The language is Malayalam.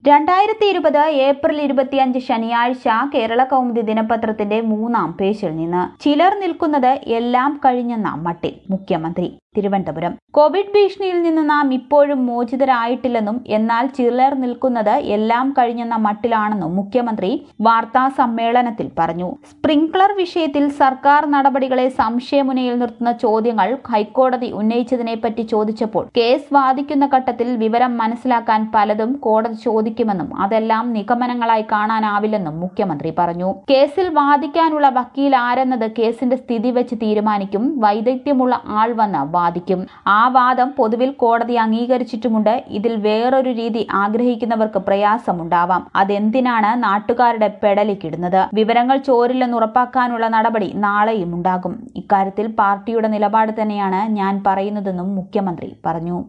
രണ്ടായിരത്തി ഇരുപത് ഏപ്രിൽ ഇരുപത്തിയഞ്ച് ശനിയാഴ്ച കേരള കൗമുദി ദിനപത്രത്തിന്റെ മൂന്നാം പേജിൽ നിന്ന് ചിലർ നിൽക്കുന്നത് എല്ലാം കഴിഞ്ഞെന്ന മട്ടിൽ മുഖ്യമന്ത്രി തിരുവനന്തപുരം കോവിഡ് ഭീഷണിയിൽ നിന്ന് നാം ഇപ്പോഴും മോചിതരായിട്ടില്ലെന്നും എന്നാൽ ചിലർ നിൽക്കുന്നത് എല്ലാം കഴിഞ്ഞെന്ന മട്ടിലാണെന്നും മുഖ്യമന്ത്രി വാർത്താ സമ്മേളനത്തിൽ പറഞ്ഞു സ്പ്രിംഗ്ലർ വിഷയത്തിൽ സർക്കാർ നടപടികളെ സംശയമുനയിൽ നിർത്തുന്ന ചോദ്യങ്ങൾ ഹൈക്കോടതി ഉന്നയിച്ചതിനെപ്പറ്റി ചോദിച്ചപ്പോൾ കേസ് വാദിക്കുന്ന ഘട്ടത്തിൽ വിവരം മനസ്സിലാക്കാൻ പലതും കോടതി ചോദിക്കുമെന്നും അതെല്ലാം നിഗമനങ്ങളായി കാണാനാവില്ലെന്നും മുഖ്യമന്ത്രി പറഞ്ഞു കേസിൽ വാദിക്കാനുള്ള വക്കീൽ ആരെന്നത് കേസിന്റെ സ്ഥിതി വെച്ച് തീരുമാനിക്കും വൈദഗ്ധ്യമുള്ള ആൾ വന്ന് വാദിക്കും ആ വാദം പൊതുവിൽ കോടതി അംഗീകരിച്ചിട്ടുമുണ്ട് ഇതിൽ വേറൊരു രീതി ആഗ്രഹിക്കുന്നവർക്ക് പ്രയാസമുണ്ടാവാം അതെന്തിനാണ് നാട്ടുകാരുടെ പെടലിക്കിടുന്നത് വിവരങ്ങൾ ചോരില്ലെന്ന് ഉറപ്പാക്കാനുള്ള നടപടി നാളെയും ഉണ്ടാകും ഇക്കാര്യത്തിൽ പാർട്ടിയുടെ നിലപാട് തന്നെയാണ് ഞാൻ പറയുന്നതെന്നും മുഖ്യമന്ത്രി പറഞ്ഞു